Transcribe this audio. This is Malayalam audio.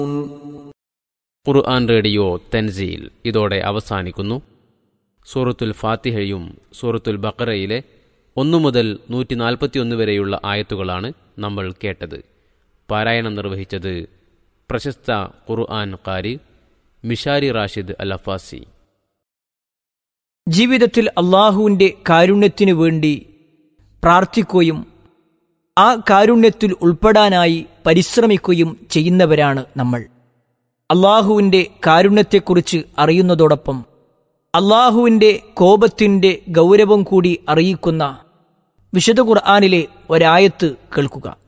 ഖുർആൻ റേഡിയോ തെൻസീൽ ഇതോടെ അവസാനിക്കുന്നു സൂറത്തുൽ ഫാത്തിഹയും സൂറത്തുൽ ബക്കറയിലെ ഒന്നു മുതൽ നൂറ്റി നാൽപ്പത്തിയൊന്ന് വരെയുള്ള ആയത്തുകളാണ് നമ്മൾ കേട്ടത് പാരായണം നിർവഹിച്ചത് പ്രശസ്ത ഖുർആൻ കാരി മിഷാരി റാഷിദ് അൽ അഫാസി ജീവിതത്തിൽ അള്ളാഹുവിൻ്റെ കാരുണ്യത്തിനു വേണ്ടി പ്രാർത്ഥിക്കുകയും ആ കാരുണ്യത്തിൽ ഉൾപ്പെടാനായി പരിശ്രമിക്കുകയും ചെയ്യുന്നവരാണ് നമ്മൾ അള്ളാഹുവിൻ്റെ കാരുണ്യത്തെക്കുറിച്ച് അറിയുന്നതോടൊപ്പം അള്ളാഹുവിൻ്റെ കോപത്തിൻ്റെ ഗൗരവം കൂടി അറിയിക്കുന്ന വിശുദ്ധ ഖുർആാനിലെ ഒരായത്ത് കേൾക്കുക